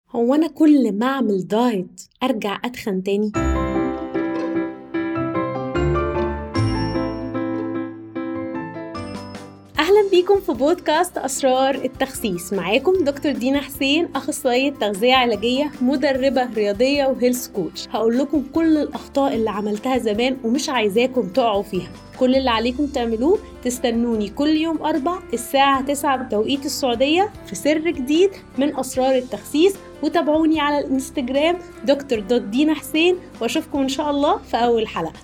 هو أنا كل ما أعمل دايت أرجع أتخن تاني؟ أهلا بيكم في بودكاست أسرار التخسيس معاكم دكتور دينا حسين أخصائية تغذية علاجية مدربة رياضية وهيلث كوتش هقول لكم كل الأخطاء اللي عملتها زمان ومش عايزاكم تقعوا فيها كل اللي عليكم تعملوه تستنوني كل يوم أربع الساعة 9 بتوقيت السعودية في سر جديد من أسرار التخسيس وتابعوني على الانستجرام دكتور دوت دينا حسين واشوفكم ان شاء الله في اول حلقه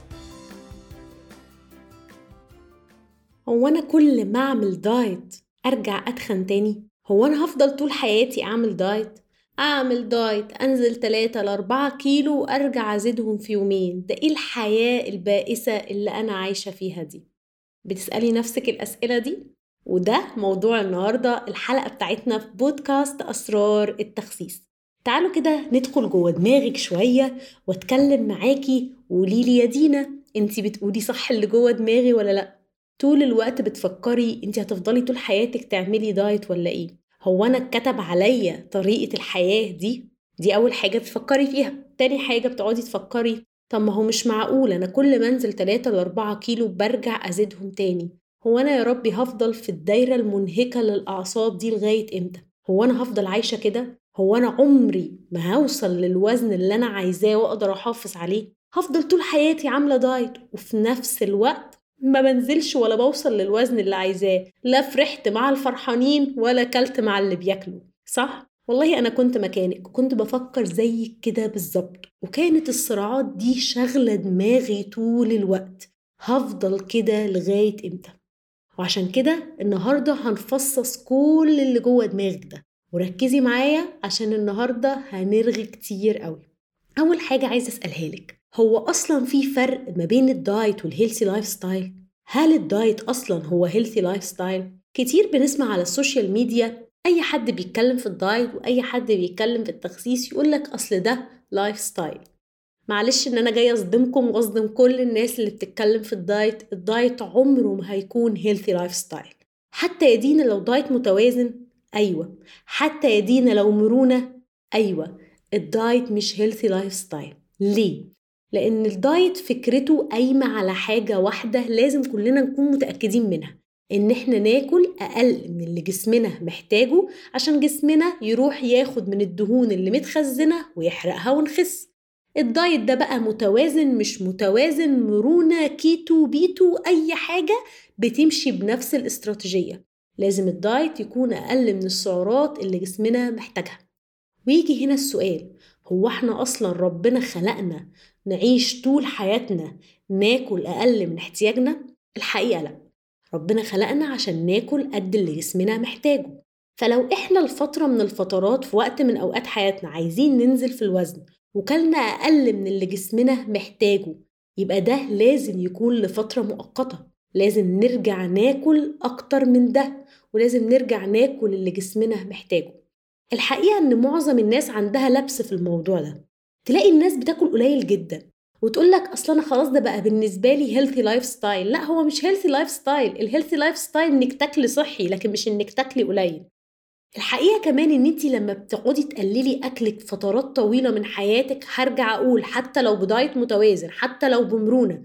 هو انا كل ما اعمل دايت ارجع اتخن تاني هو انا هفضل طول حياتي اعمل دايت اعمل دايت انزل 3 ل 4 كيلو وارجع ازيدهم في يومين ده ايه الحياه البائسه اللي انا عايشه فيها دي بتسالي نفسك الاسئله دي وده موضوع النهارده الحلقه بتاعتنا في بودكاست اسرار التخسيس تعالوا كده ندخل جوه دماغك شويه واتكلم معاكي وقوليلي يا دينا انتي بتقولي صح اللي جوه دماغي ولا لا طول الوقت بتفكري انتي هتفضلي طول حياتك تعملي دايت ولا ايه هو انا اتكتب عليا طريقه الحياه دي دي اول حاجه بتفكري فيها تاني حاجه بتقعدي تفكري طب ما هو مش معقول انا كل ما انزل 3 ل 4 كيلو برجع ازيدهم تاني هو انا يا ربي هفضل في الدايره المنهكه للاعصاب دي لغايه امتى هو انا هفضل عايشه كده هو انا عمري ما هوصل للوزن اللي انا عايزاه واقدر احافظ عليه هفضل طول حياتي عامله دايت وفي نفس الوقت ما بنزلش ولا بوصل للوزن اللي عايزاه لا فرحت مع الفرحانين ولا كلت مع اللي بياكلوا صح والله انا كنت مكانك وكنت بفكر زيك كده بالظبط وكانت الصراعات دي شغله دماغي طول الوقت هفضل كده لغايه امتى وعشان كده النهارده هنفصص كل اللي جوه دماغك ده وركزي معايا عشان النهارده هنرغي كتير قوي اول حاجه عايزه اسالها لك هو اصلا في فرق ما بين الدايت والهيلثي لايف ستايل هل الدايت اصلا هو هيلثي لايف ستايل كتير بنسمع على السوشيال ميديا اي حد بيتكلم في الدايت واي حد بيتكلم في التخسيس يقولك اصل ده لايف ستايل معلش ان انا جايه اصدمكم واصدم كل الناس اللي بتتكلم في الدايت الدايت عمره ما هيكون هيلثي لايف ستايل حتى يا دينا لو دايت متوازن ايوه حتى يا دينا لو مرونه ايوه الدايت مش هيلثي لايف ستايل ليه لان الدايت فكرته قايمه على حاجه واحده لازم كلنا نكون متاكدين منها ان احنا ناكل اقل من اللي جسمنا محتاجه عشان جسمنا يروح ياخد من الدهون اللي متخزنه ويحرقها ونخس الدايت ده بقى متوازن مش متوازن مرونة كيتو بيتو أي حاجة بتمشي بنفس الاستراتيجية لازم الدايت يكون أقل من السعرات اللي جسمنا محتاجها ويجي هنا السؤال هو احنا أصلا ربنا خلقنا نعيش طول حياتنا ناكل أقل من احتياجنا؟ الحقيقة لأ ربنا خلقنا عشان ناكل قد اللي جسمنا محتاجه فلو احنا لفترة من الفترات في وقت من أوقات حياتنا عايزين ننزل في الوزن وكلنا أقل من اللي جسمنا محتاجه يبقى ده لازم يكون لفترة مؤقتة لازم نرجع ناكل أكتر من ده ولازم نرجع ناكل اللي جسمنا محتاجه الحقيقة إن معظم الناس عندها لبس في الموضوع ده تلاقي الناس بتاكل قليل جدا وتقول لك اصل انا خلاص ده بقى بالنسبه لي هيلثي لايف ستايل لا هو مش هيلثي لايف ستايل الهيلثي لايف ستايل انك تاكلي صحي لكن مش انك تاكلي قليل الحقيقه كمان ان انت لما بتقعدي تقللي اكلك فترات طويله من حياتك هرجع اقول حتى لو بدايت متوازن حتى لو بمرونه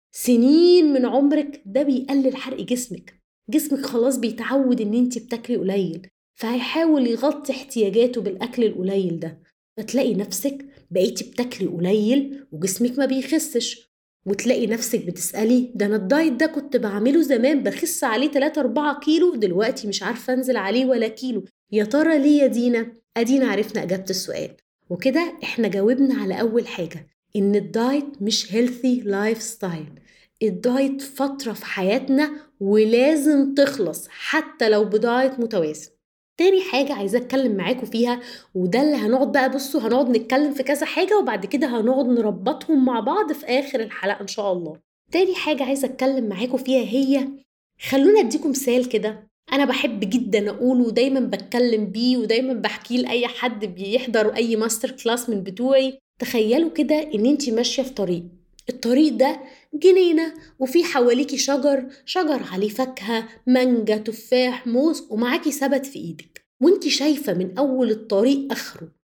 سنين من عمرك ده بيقلل حرق جسمك جسمك خلاص بيتعود ان انت بتاكلي قليل فهيحاول يغطي احتياجاته بالاكل القليل ده فتلاقي نفسك بقيتي بتاكلي قليل وجسمك ما بيخسش وتلاقي نفسك بتسألي ده أنا الدايت ده كنت بعمله زمان بخس عليه 3 4 كيلو دلوقتي مش عارفة أنزل عليه ولا كيلو يا ترى ليه يا دينا؟ أدينا عرفنا إجابة السؤال وكده إحنا جاوبنا على أول حاجة إن الدايت مش هيلثي لايف ستايل الدايت فترة في حياتنا ولازم تخلص حتى لو بدايت متوازن تاني حاجة عايزة اتكلم معاكم فيها وده اللي هنقعد بقى بصوا هنقعد نتكلم في كذا حاجة وبعد كده هنقعد نربطهم مع بعض في آخر الحلقة إن شاء الله تاني حاجة عايزة اتكلم معاكم فيها هي خلونا اديكم مثال كده أنا بحب جدا أقوله ودايما بتكلم بيه ودايما بحكيه لأي حد بيحضر أي ماستر كلاس من بتوعي تخيلوا كده إن انتي ماشية في طريق الطريق ده جنينة وفي حواليكي شجر شجر عليه فاكهة مانجا تفاح موز ومعاكي سبت في ايدك وانتي شايفة من أول الطريق آخره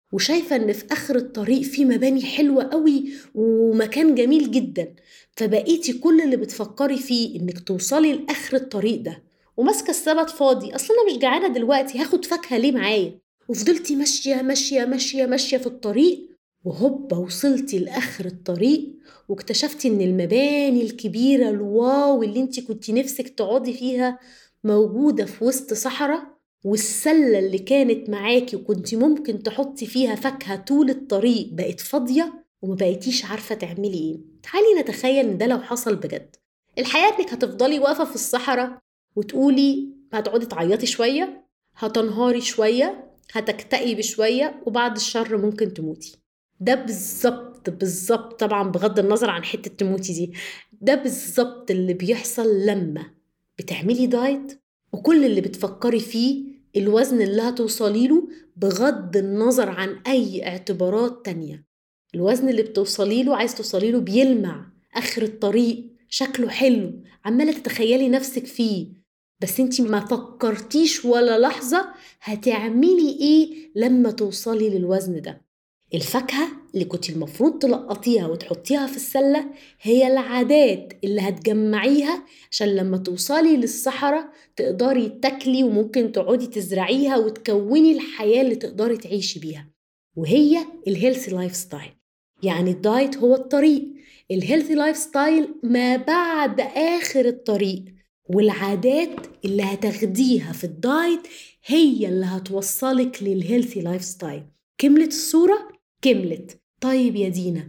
وشايفة إن في آخر الطريق في مباني حلوة قوي ومكان جميل جدا فبقيتي كل اللي بتفكري فيه إنك توصلي لآخر الطريق ده وماسكة السبت فاضي أصل أنا مش جعانة دلوقتي هاخد فاكهة ليه معايا وفضلتي ماشية ماشية ماشية ماشية في الطريق وهوبا وصلتي لآخر الطريق واكتشفتي إن المباني الكبيرة الواو اللي انت كنت نفسك تقعدي فيها موجودة في وسط صحراء والسلة اللي كانت معاكي وكنت ممكن تحطي فيها فاكهة طول الطريق بقت فاضية وما بقيتيش عارفة تعملي ايه تعالي نتخيل ان ده لو حصل بجد الحياة انك هتفضلي واقفة في الصحراء وتقولي هتقعدي تعيطي شوية هتنهاري شوية هتكتئبي شوية وبعد الشر ممكن تموتي ده بالظبط بالظبط طبعا بغض النظر عن حتة تموتي دي ده بالظبط اللي بيحصل لما بتعملي دايت وكل اللي بتفكري فيه الوزن اللي هتوصلي له بغض النظر عن أي اعتبارات تانية الوزن اللي بتوصلي له عايز توصلي له بيلمع آخر الطريق شكله حلو عمالة تتخيلي نفسك فيه بس انتي ما فكرتيش ولا لحظة هتعملي ايه لما توصلي للوزن ده الفاكهة اللي كنت المفروض تلقطيها وتحطيها في السلة هي العادات اللي هتجمعيها عشان لما توصلي للصحراء تقدري تاكلي وممكن تقعدي تزرعيها وتكوني الحياة اللي تقدري تعيشي بيها وهي الهيلثي لايف ستايل يعني الدايت هو الطريق الهيلثي لايف ستايل ما بعد آخر الطريق والعادات اللي هتاخديها في الدايت هي اللي هتوصلك للهيلثي لايف ستايل كملت الصورة؟ كملت طيب يا دينا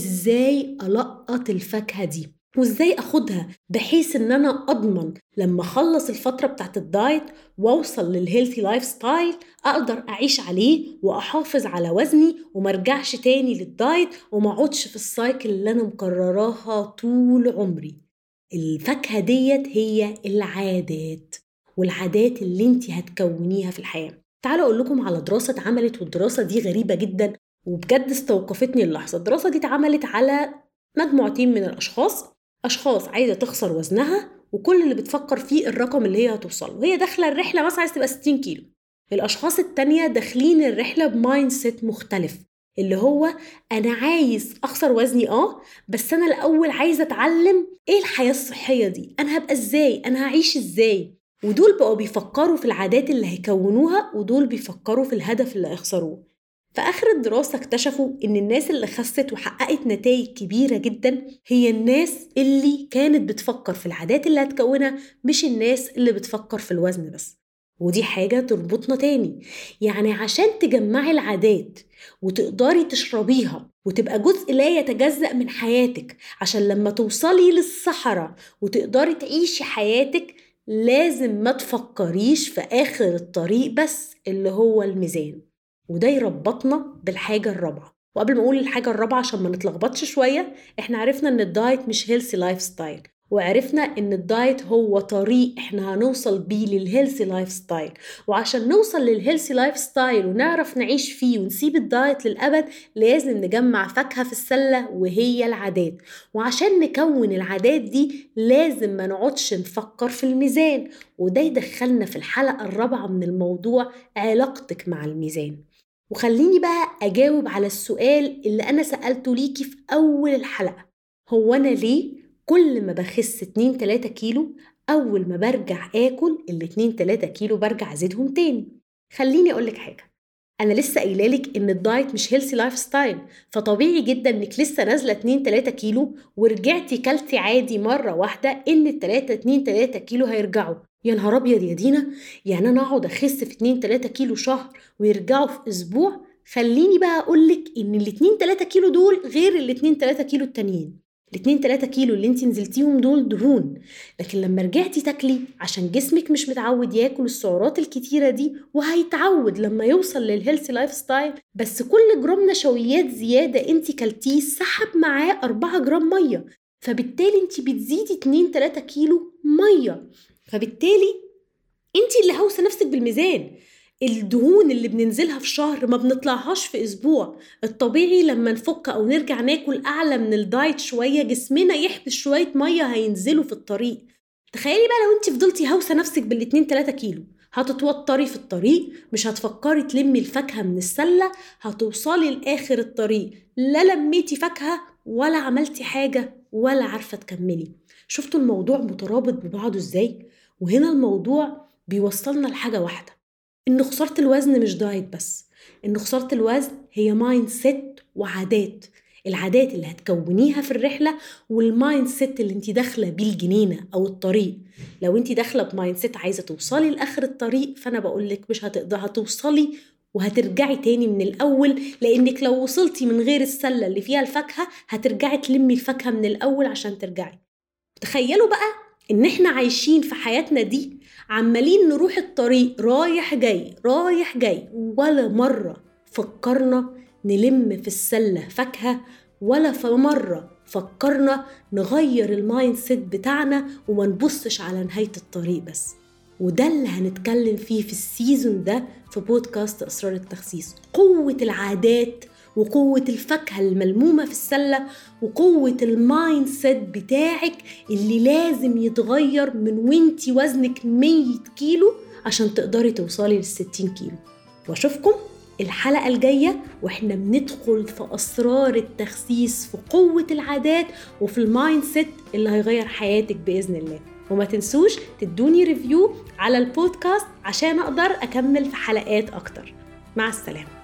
ازاي ألقط الفاكهة دي؟ وازاي اخدها بحيث ان انا اضمن لما اخلص الفتره بتاعت الدايت واوصل للهيلثي لايف ستايل اقدر اعيش عليه واحافظ على وزني ومرجعش تاني للدايت وما اقعدش في السايكل اللي انا مكرراها طول عمري الفاكهه ديت هي العادات والعادات اللي انت هتكونيها في الحياه تعالوا اقول لكم على دراسه اتعملت والدراسه دي غريبه جدا وبجد استوقفتني اللحظه الدراسه دي اتعملت على مجموعتين من الاشخاص اشخاص عايزه تخسر وزنها وكل اللي بتفكر فيه الرقم اللي هي هتوصل له هي داخله الرحله مثلا عايزه تبقى 60 كيلو الاشخاص التانية داخلين الرحله بمايند سيت مختلف اللي هو انا عايز اخسر وزني اه بس انا الاول عايزه اتعلم ايه الحياه الصحيه دي انا هبقى ازاي انا هعيش ازاي ودول بقوا بيفكروا في العادات اللي هيكونوها ودول بيفكروا في الهدف اللي هيخسروه في آخر الدراسة اكتشفوا إن الناس اللي خست وحققت نتائج كبيرة جدا هي الناس اللي كانت بتفكر في العادات اللي هتكونها مش الناس اللي بتفكر في الوزن بس ودي حاجة تربطنا تاني يعني عشان تجمعي العادات وتقدري تشربيها وتبقى جزء لا يتجزأ من حياتك عشان لما توصلي للصحراء وتقدري تعيشي حياتك لازم ما تفكريش في آخر الطريق بس اللي هو الميزان وده يربطنا بالحاجة الرابعة وقبل ما أقول الحاجة الرابعة عشان ما نتلخبطش شوية إحنا عرفنا إن الدايت مش هيلثي لايف ستايل وعرفنا ان الدايت هو طريق احنا هنوصل بيه للهيلثي لايف ستايل وعشان نوصل للهيلثي لايف ستايل ونعرف نعيش فيه ونسيب الدايت للابد لازم نجمع فاكهه في السله وهي العادات وعشان نكون العادات دي لازم ما نقعدش نفكر في الميزان وده يدخلنا في الحلقه الرابعه من الموضوع علاقتك مع الميزان وخليني بقى اجاوب على السؤال اللي انا سالته ليكي في اول الحلقه هو انا ليه كل ما بخس 2 3 كيلو اول ما برجع اكل ال 2 3 كيلو برجع ازيدهم تاني خليني اقول لك حاجه انا لسه قايله لك ان الدايت مش هيلثي لايف ستايل فطبيعي جدا انك لسه نازله 2 3 كيلو ورجعتي كلتي عادي مره واحده ان ال 3 2 3 كيلو هيرجعوا يا نهار ابيض يا دينا يعني انا اقعد اخس في 2 3 كيلو شهر ويرجعوا في اسبوع خليني بقى اقول لك ان ال 2 3 كيلو دول غير ال 2 3 كيلو التانيين الاتنين تلاتة كيلو اللي انت نزلتيهم دول دهون لكن لما رجعتي تاكلي عشان جسمك مش متعود ياكل السعرات الكتيرة دي وهيتعود لما يوصل للهيلثي لايف ستايل بس كل جرام نشويات زيادة انت كلتيه سحب معاه أربعة جرام مية فبالتالي انت بتزيدي اتنين تلاتة كيلو مية فبالتالي انت اللي هوسه نفسك بالميزان الدهون اللي بننزلها في شهر ما بنطلعهاش في اسبوع الطبيعي لما نفك او نرجع ناكل اعلى من الدايت شويه جسمنا يحبس شويه ميه هينزلوا في الطريق تخيلي بقى لو انت فضلتي هوسه نفسك بالاتنين 3 كيلو هتتوتري في الطريق مش هتفكري تلمي الفاكهة من السلة هتوصلي لآخر الطريق لا لميتي فاكهة ولا عملتي حاجة ولا عارفة تكملي شفتوا الموضوع مترابط ببعضه ازاي؟ وهنا الموضوع بيوصلنا لحاجة واحدة إن خسارة الوزن مش دايت بس إن خسارة الوزن هي مايند سيت وعادات العادات اللي هتكونيها في الرحلة والمايند سيت اللي انت داخلة بيه الجنينة أو الطريق لو انت داخلة بمايند سيت عايزة توصلي لآخر الطريق فأنا بقولك مش هتقدر هتوصلي وهترجعي تاني من الأول لأنك لو وصلتي من غير السلة اللي فيها الفاكهة هترجعي تلمي الفاكهة من الأول عشان ترجعي تخيلوا بقى إن إحنا عايشين في حياتنا دي عمالين نروح الطريق رايح جاي رايح جاي ولا مرة فكرنا نلم في السلة فاكهة ولا في مرة فكرنا نغير المايند سيت بتاعنا وما نبصش على نهاية الطريق بس وده اللي هنتكلم فيه في السيزون ده في بودكاست أسرار التخسيس قوة العادات وقوة الفاكهة الملمومة في السلة وقوة المايند سيت بتاعك اللي لازم يتغير من وانتي وزنك 100 كيلو عشان تقدري توصلي لل 60 كيلو واشوفكم الحلقة الجاية واحنا بندخل في أسرار التخسيس في قوة العادات وفي المايند سيت اللي هيغير حياتك بإذن الله وما تنسوش تدوني ريفيو على البودكاست عشان أقدر أكمل في حلقات أكتر مع السلامة